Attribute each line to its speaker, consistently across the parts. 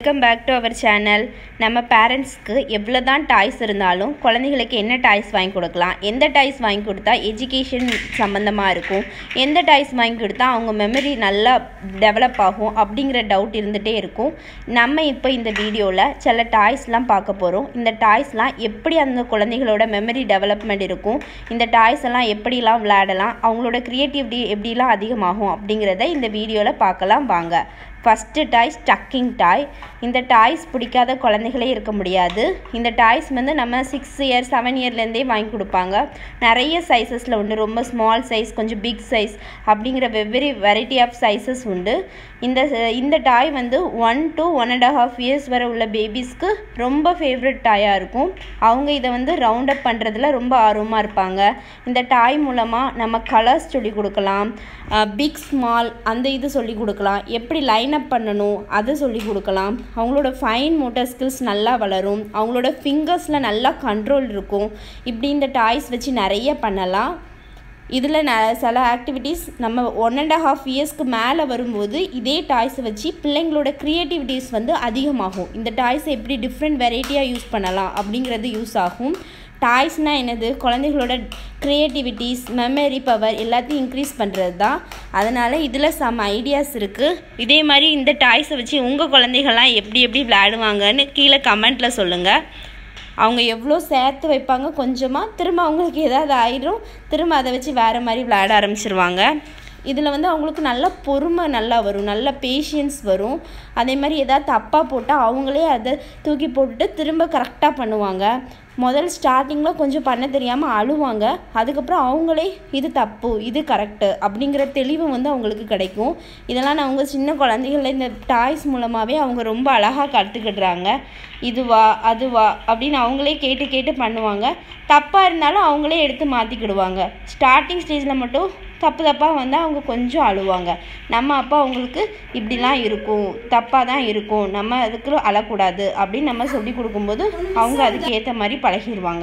Speaker 1: welcome back to our channel நம்ம பேரண்ட்ஸ்க்கு எவ்வளோ தான் டாய்ஸ் இருந்தாலும் குழந்தைகளுக்கு என்ன டாய்ஸ் வாங்கி கொடுக்கலாம் எந்த டாய்ஸ் வாங்கி கொடுத்தா எஜுகேஷன் சம்மந்தமாக இருக்கும் எந்த டாய்ஸ் வாங்கி கொடுத்தா அவங்க மெமரி நல்லா டெவலப் ஆகும் அப்படிங்கிற டவுட் இருந்துகிட்டே இருக்கும் நம்ம இப்போ இந்த வீடியோவில் சில டாய்ஸ்லாம் பார்க்க போகிறோம் இந்த டாய்ஸ்லாம் எப்படி அந்த குழந்தைகளோட மெமரி டெவலப்மெண்ட் இருக்கும் இந்த டாய்ஸ் எல்லாம் எப்படிலாம் விளையாடலாம் அவங்களோட க்ரியேட்டிவிட்டி எப்படிலாம் அதிகமாகும் அப்படிங்கிறத இந்த வீடியோவில் பார்க்கலாம் வாங்க ஃபஸ்ட்டு டாய் ஸ்டக்கிங் டாய் இந்த டாய்ஸ் பிடிக்காத குழந்தைகளே இருக்க முடியாது இந்த டாய்ஸ் வந்து நம்ம சிக்ஸ் இயர் செவன் இயர்லேருந்தே வாங்கி கொடுப்பாங்க நிறைய சைஸஸில் உண்டு ரொம்ப ஸ்மால் சைஸ் கொஞ்சம் பிக் சைஸ் அப்படிங்கிற வெவ்வேறு வெரைட்டி ஆஃப் சைஸஸ் உண்டு இந்த இந்த டாய் வந்து one to one and half years வரை உள்ள பேபிஸ்க்கு ரொம்ப ஃபேவரட் டாயாக இருக்கும் அவங்க இதை வந்து ரவுண்ட் அப் பண்ணுறதுல ரொம்ப ஆர்வமாக இருப்பாங்க இந்த டாய் மூலமாக நம்ம கலர்ஸ் சொல்லி கொடுக்கலாம் பிக் ஸ்மால் அந்த இது சொல்லி கொடுக்கலாம் எப்படி லைன் அப் பண்ணணும் அதை சொல்லி கொடுக்கலாம் அவங்களோட ஃபைன் மோட்டர் ஸ்கில்ஸ் நல்லா வளரும் அவங்களோட ஃபிங்கர்ஸில் நல்லா கண்ட்ரோல் இருக்கும் இப்படி இந்த டாய்ஸ் வச்சு நிறைய பண்ணலாம் இதில் ந சில ஆக்டிவிட்டீஸ் நம்ம ஒன் அண்ட் ஹாஃப் இயர்ஸ்க்கு மேலே வரும்போது இதே டாய்ஸை வச்சு பிள்ளைங்களோட க்ரியேட்டிவிட்டிஸ் வந்து அதிகமாகும் இந்த டாய்ஸை எப்படி டிஃப்ரெண்ட் வெரைட்டியாக யூஸ் பண்ணலாம் அப்படிங்கிறது யூஸ் ஆகும் டாய்ஸ்னால் என்னது குழந்தைகளோட க்ரியேட்டிவிட்டிஸ் மெமரி பவர் எல்லாத்தையும் இன்க்ரீஸ் பண்ணுறது தான் அதனால் இதில் சம் ஐடியாஸ் இருக்குது இதே மாதிரி இந்த டாய்ஸை வச்சு உங்கள் குழந்தைகள்லாம் எப்படி எப்படி விளையாடுவாங்கன்னு கீழே கமெண்ட்டில் சொல்லுங்கள் அவங்க எவ்வளோ சேர்த்து வைப்பாங்க கொஞ்சமாக திரும்ப அவங்களுக்கு ஏதாவது ஆயிடும் திரும்ப அதை வச்சு வேறு மாதிரி விளையாட ஆரம்பிச்சிருவாங்க இதில் வந்து அவங்களுக்கு நல்ல பொறுமை நல்லா வரும் நல்ல பேஷியன்ஸ் வரும் அதே மாதிரி எதாவது தப்பாக போட்டால் அவங்களே அதை தூக்கி போட்டுட்டு திரும்ப கரெக்டாக பண்ணுவாங்க முதல் ஸ்டார்டிங்கில் கொஞ்சம் பண்ண தெரியாமல் அழுவாங்க அதுக்கப்புறம் அவங்களே இது தப்பு இது கரெக்டு அப்படிங்கிற தெளிவு வந்து அவங்களுக்கு கிடைக்கும் இதெல்லாம் நான் அவங்க சின்ன குழந்தைகள இந்த டாய்ஸ் மூலமாகவே அவங்க ரொம்ப அழகாக கற்றுக்கிடுறாங்க இதுவா அதுவா அப்படின்னு அவங்களே கேட்டு கேட்டு பண்ணுவாங்க தப்பாக இருந்தாலும் அவங்களே எடுத்து மாற்றிக்கிடுவாங்க ஸ்டார்டிங் ஸ்டேஜில் மட்டும் தப்பு தப்பாக வந்தால் அவங்க கொஞ்சம் அழுவாங்க நம்ம அப்பா அவங்களுக்கு இப்படிலாம் இருக்கும் தப்பாக தான் இருக்கும் நம்ம அதுக்கு அழக்கூடாது அப்படின்னு நம்ம சொல்லி கொடுக்கும்போது அவங்க அதுக்கு ஏற்ற மாதிரி பழகிடுவாங்க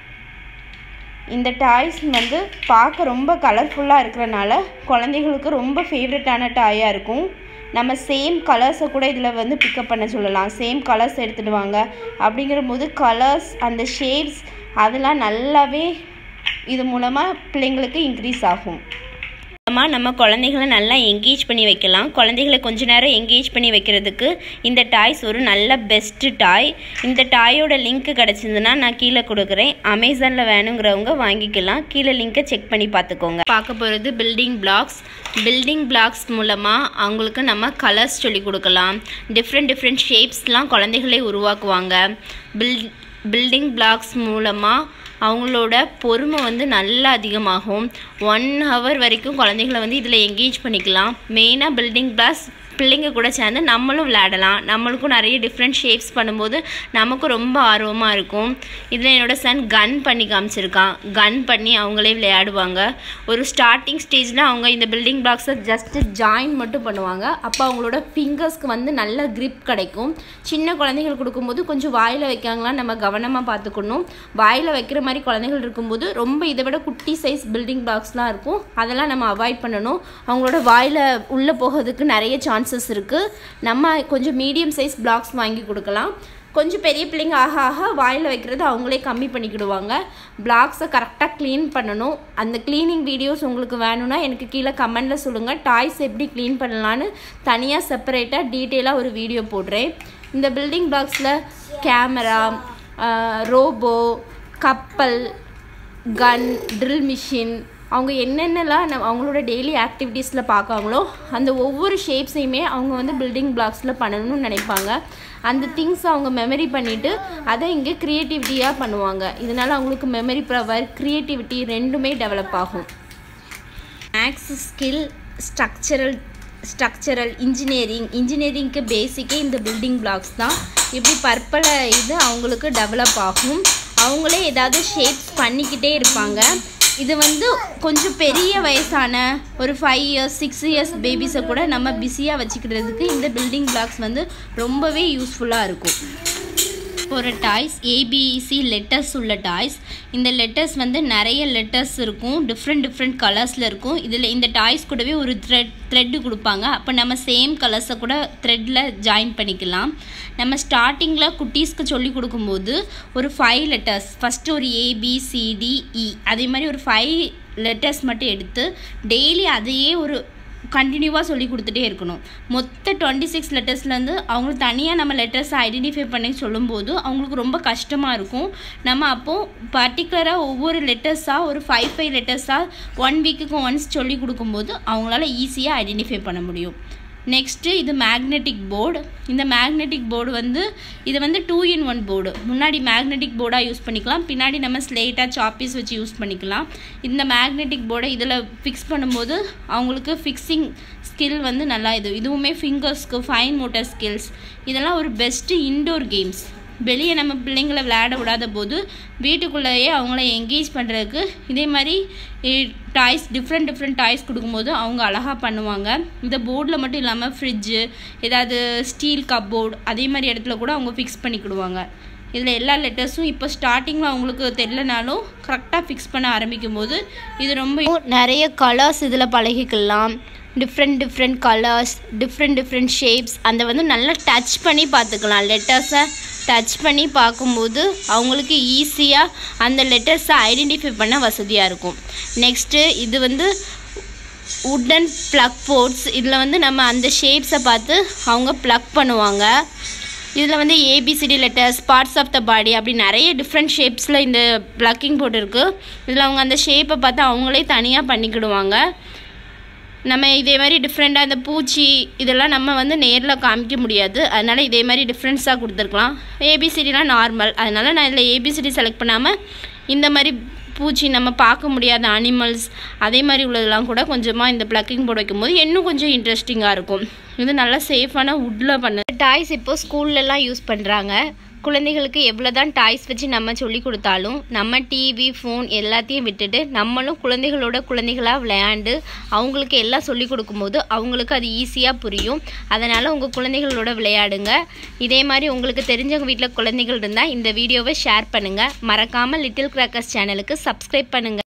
Speaker 1: இந்த டாய்ஸ் வந்து பார்க்க ரொம்ப கலர்ஃபுல்லாக இருக்கிறனால குழந்தைகளுக்கு ரொம்ப ஃபேவரட்டான டாயாக இருக்கும் நம்ம சேம் கலர்ஸை கூட இதில் வந்து பிக்கப் பண்ண சொல்லலாம் சேம் கலர்ஸ் எடுத்துகிட்டு வாங்க அப்படிங்கிற போது கலர்ஸ் அந்த ஷேப்ஸ் அதெல்லாம் நல்லாவே இது மூலமாக பிள்ளைங்களுக்கு இன்க்ரீஸ் ஆகும் மூலமாக நம்ம குழந்தைகளை நல்லா என்கேஜ் பண்ணி வைக்கலாம் குழந்தைகளை கொஞ்ச நேரம் என்கேஜ் பண்ணி வைக்கிறதுக்கு இந்த டாய்ஸ் ஒரு நல்ல பெஸ்ட்டு டாய் இந்த டாயோட லிங்க் கிடச்சிருந்துன்னா நான் கீழே கொடுக்குறேன் அமேசானில் வேணுங்கிறவங்க வாங்கிக்கலாம் கீழே லிங்க்கை செக் பண்ணி பார்த்துக்கோங்க பார்க்க போகிறது பில்டிங் பிளாக்ஸ் பில்டிங் பிளாக்ஸ் மூலமாக அவங்களுக்கு நம்ம கலர்ஸ் சொல்லி கொடுக்கலாம் டிஃப்ரெண்ட் டிஃப்ரெண்ட் ஷேப்ஸ்லாம் குழந்தைகளே உருவாக்குவாங்க பில் பில்டிங் பிளாக்ஸ் மூலமாக அவங்களோட பொறுமை வந்து நல்லா அதிகமாகும் ஒன் ஹவர் வரைக்கும் குழந்தைங்கள வந்து இதில் என்கேஜ் பண்ணிக்கலாம் மெயினாக பில்டிங் பிளாக்ஸ் பிள்ளைங்க கூட சேர்ந்து நம்மளும் விளையாடலாம் நம்மளுக்கும் நிறைய டிஃப்ரெண்ட் ஷேப்ஸ் பண்ணும்போது நமக்கும் ரொம்ப ஆர்வமாக இருக்கும் இதில் என்னோடய சன் கன் பண்ணி காமிச்சிருக்கான் கன் பண்ணி அவங்களே விளையாடுவாங்க ஒரு ஸ்டார்டிங் ஸ்டேஜில் அவங்க இந்த பில்டிங் பிளாக்ஸை ஜஸ்ட்டு ஜாயின் மட்டும் பண்ணுவாங்க அப்போ அவங்களோட ஃபிங்கர்ஸ்க்கு வந்து நல்ல க்ரிப் கிடைக்கும் சின்ன குழந்தைகள் கொடுக்கும்போது கொஞ்சம் வாயில் வைக்காங்களாம் நம்ம கவனமாக பார்த்துக்கணும் வாயில் வைக்கிற மாதிரி குழந்தைகள் இருக்கும்போது ரொம்ப இதை விட குட்டி சைஸ் பில்டிங் பிளாக்ஸ்லாம் இருக்கும் அதெல்லாம் நம்ம அவாய்ட் பண்ணணும் அவங்களோட வாயில் உள்ளே போகிறதுக்கு நிறைய சான்ஸ் சான்சஸ் இருக்குது நம்ம கொஞ்சம் மீடியம் சைஸ் பிளாக்ஸ் வாங்கி கொடுக்கலாம் கொஞ்சம் பெரிய பிள்ளைங்க ஆக ஆக வாயில் வைக்கிறது அவங்களே கம்மி பண்ணிக்கிடுவாங்க பிளாக்ஸை கரெக்டாக க்ளீன் பண்ணணும் அந்த க்ளீனிங் வீடியோஸ் உங்களுக்கு வேணும்னா எனக்கு கீழே கமெண்டில் சொல்லுங்கள் டாய்ஸ் எப்படி க்ளீன் பண்ணலான்னு தனியாக செப்பரேட்டாக டீட்டெயிலாக ஒரு வீடியோ போடுறேன் இந்த பில்டிங் பிளாக்ஸில் கேமரா ரோபோ கப்பல் கன் ட்ரில் மிஷின் அவங்க என்னென்னலாம் நம்ம அவங்களோட டெய்லி ஆக்டிவிட்டீஸில் பார்க்காங்களோ அந்த ஒவ்வொரு ஷேப்ஸையுமே அவங்க வந்து பில்டிங் பிளாக்ஸில் பண்ணணும்னு நினைப்பாங்க அந்த திங்ஸ் அவங்க மெமரி பண்ணிவிட்டு அதை இங்கே க்ரியேட்டிவிட்டியாக பண்ணுவாங்க இதனால் அவங்களுக்கு மெமரி பவர் க்ரியேட்டிவிட்டி ரெண்டுமே டெவலப் ஆகும் maths skill structural structural engineering இன்ஜினியரிங்க்கு பேசிக்கே இந்த பில்டிங் பிளாக்ஸ் தான் இப்படி பற்பல இது அவங்களுக்கு டெவலப் ஆகும் அவங்களே ஏதாவது ஷேப்ஸ் பண்ணிக்கிட்டே இருப்பாங்க இது வந்து கொஞ்சம் பெரிய வயசான ஒரு ஃபைவ் இயர்ஸ் சிக்ஸ் இயர்ஸ் பேபிஸை கூட நம்ம பிஸியாக வச்சுக்கிறதுக்கு இந்த பில்டிங் பிளாக்ஸ் வந்து ரொம்பவே யூஸ்ஃபுல்லாக இருக்கும் ஒரு டாய்ஸ் ஏபிஇசி லெட்டர்ஸ் உள்ள டாய்ஸ் இந்த லெட்டர்ஸ் வந்து நிறைய லெட்டர்ஸ் இருக்கும் டிஃப்ரெண்ட் டிஃப்ரெண்ட் கலர்ஸில் இருக்கும் இதில் இந்த டாய்ஸ் கூடவே ஒரு த்ரெட் த்ரெட்டு கொடுப்பாங்க அப்போ நம்ம சேம் கலர்ஸை கூட த்ரெட்டில் ஜாயின் பண்ணிக்கலாம் நம்ம ஸ்டார்டிங்கில் குட்டீஸ்க்கு சொல்லி கொடுக்கும்போது ஒரு ஃபைவ் லெட்டர்ஸ் ஃபஸ்ட்டு ஒரு ஏபிசிடிஇ அதே மாதிரி ஒரு ஃபைவ் லெட்டர்ஸ் மட்டும் எடுத்து டெய்லி அதையே ஒரு கண்டினியூவாக சொல்லி கொடுத்துட்டே இருக்கணும் மொத்த டுவெண்ட்டி சிக்ஸ் லெட்டர்ஸ்லேருந்து அவங்களுக்கு தனியாக நம்ம லெட்டர்ஸை ஐடென்டிஃபை பண்ணி சொல்லும்போது அவங்களுக்கு ரொம்ப கஷ்டமாக இருக்கும் நம்ம அப்போது பர்டிகுலராக ஒவ்வொரு லெட்டர்ஸாக ஒரு ஃபைவ் ஃபைவ் லெட்டர்ஸாக ஒன் வீக்குக்கு ஒன்ஸ் சொல்லி கொடுக்கும்போது அவங்களால ஈஸியாக ஐடென்டிஃபை பண்ண முடியும் நெக்ஸ்ட்டு இது மேக்னெட்டிக் போர்டு இந்த மேக்னெட்டிக் போர்டு வந்து இது வந்து டூ இன் ஒன் போர்டு முன்னாடி மேக்னெட்டிக் போர்டாக யூஸ் பண்ணிக்கலாம் பின்னாடி நம்ம ஸ்லேட்டாக சாப்பீஸ் வச்சு யூஸ் பண்ணிக்கலாம் இந்த மேக்னெட்டிக் போர்டை இதில் ஃபிக்ஸ் பண்ணும்போது அவங்களுக்கு ஃபிக்ஸிங் ஸ்கில் வந்து நல்லா இது இதுவுமே ஃபிங்கர்ஸ்க்கு ஃபைன் மோட்டர் ஸ்கில்ஸ் இதெல்லாம் ஒரு பெஸ்ட்டு இன்டோர் கேம்ஸ் வெளியே நம்ம பிள்ளைங்களை விளையாட விடாத போது வீட்டுக்குள்ளேயே அவங்கள என்கேஜ் பண்ணுறதுக்கு இதே மாதிரி டாய்ஸ் டிஃப்ரெண்ட் டிஃப்ரெண்ட் டாய்ஸ் கொடுக்கும்போது அவங்க அழகாக பண்ணுவாங்க இந்த போர்டில் மட்டும் இல்லாமல் ஃப்ரிட்ஜு ஏதாவது ஸ்டீல் கப்போர்டு அதே மாதிரி இடத்துல கூட அவங்க ஃபிக்ஸ் பண்ணிக்கிடுவாங்க இதில் எல்லா லெட்டர்ஸும் இப்போ ஸ்டார்டிங்கில் அவங்களுக்கு தெரிலனாலும் கரெக்டாக ஃபிக்ஸ் பண்ண ஆரம்பிக்கும் போது இது ரொம்ப நிறைய கலர்ஸ் இதில் பழகிக்கலாம் different different colours different different shapes அந்த வந்து நல்லா டச் பண்ணி பார்த்துக்கலாம் லெட்டர்ஸை டச் பண்ணி பார்க்கும்போது அவங்களுக்கு ஈஸியாக அந்த லெட்டர்ஸை ஐடென்டிஃபை பண்ண வசதியாக இருக்கும் நெக்ஸ்ட்டு இது வந்து உட்டன் ப்ளக் போர்ட்ஸ் இதில் வந்து நம்ம அந்த ஷேப்ஸை பார்த்து அவங்க ப்ளக் பண்ணுவாங்க இதில் வந்து A B C D letters parts of the body அப்படி நிறைய டிஃப்ரெண்ட் ஷேப்ஸில் இந்த ப்ளக்கிங் போர்டு இருக்குது இதில் அவங்க அந்த ஷேப்பை பார்த்து அவங்களே தனியாக பண்ணிக்கிடுவாங்க நம்ம இதே மாதிரி டிஃப்ரெண்ட்டாக இந்த பூச்சி இதெல்லாம் நம்ம வந்து நேரில் காமிக்க முடியாது அதனால் இதே மாதிரி டிஃப்ரென்ஸாக கொடுத்துருக்கலாம் ஏபிசிடிலாம் நார்மல் அதனால் நான் இதில் ஏபிசிடி செலக்ட் பண்ணாமல் இந்த மாதிரி பூச்சி நம்ம பார்க்க முடியாத அனிமல்ஸ் அதே மாதிரி உள்ளதெல்லாம் கூட கொஞ்சமாக இந்த ப்ளக்கிங் போர்டு வைக்கும்போது இன்னும் கொஞ்சம் இன்ட்ரெஸ்டிங்காக இருக்கும் இது நல்லா சேஃபான வுட்டில் பண்ண டாய்ஸ் இப்போ ஸ்கூல்லலாம் யூஸ் பண்ணுறாங்க குழந்தைகளுக்கு எவ்வளோ தான் டாய்ஸ் வச்சு நம்ம சொல்லி கொடுத்தாலும் நம்ம டிவி ஃபோன் எல்லாத்தையும் விட்டுட்டு நம்மளும் குழந்தைகளோட குழந்தைகளாக விளையாண்டு அவங்களுக்கு எல்லாம் சொல்லி கொடுக்கும்போது அவங்களுக்கு அது ஈஸியாக புரியும் அதனால் உங்கள் குழந்தைகளோட விளையாடுங்க இதே மாதிரி உங்களுக்கு தெரிஞ்சவங்க வீட்டில் குழந்தைகள் இருந்தால் இந்த வீடியோவை ஷேர் பண்ணுங்கள் மறக்காமல் லிட்டில் கிராக்கர்ஸ் சேனலுக்கு சப்ஸ்கிரைப் பண்ணுங்கள்